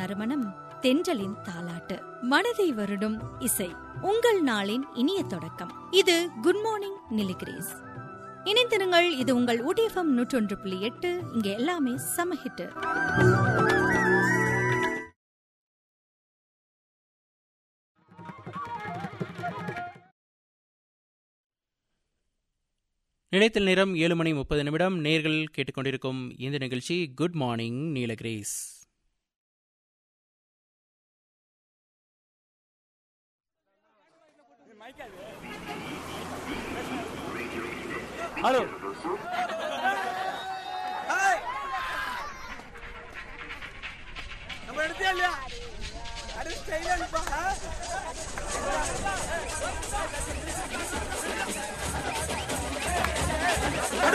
நறுமணம் தென்றலின் தாலாட்டு மனதை வருடும் இசை உங்கள் நாளின் இனிய தொடக்கம் இது குட் மார்னிங் நிலிகிரீஸ் இணைந்திருங்கள் இது உங்கள் ஊடிஎஃப்எம் நூற்றொன்று புள்ளி எட்டு இங்க எல்லாமே சமஹிட்டு நிலைத்தல் நேரம் ஏழு மணி முப்பது நிமிடம் நேர்கள் கேட்டுக்கொண்டிருக்கும் இந்த நிகழ்ச்சி குட் மார்னிங் நீலகிரீஸ் ஹலோ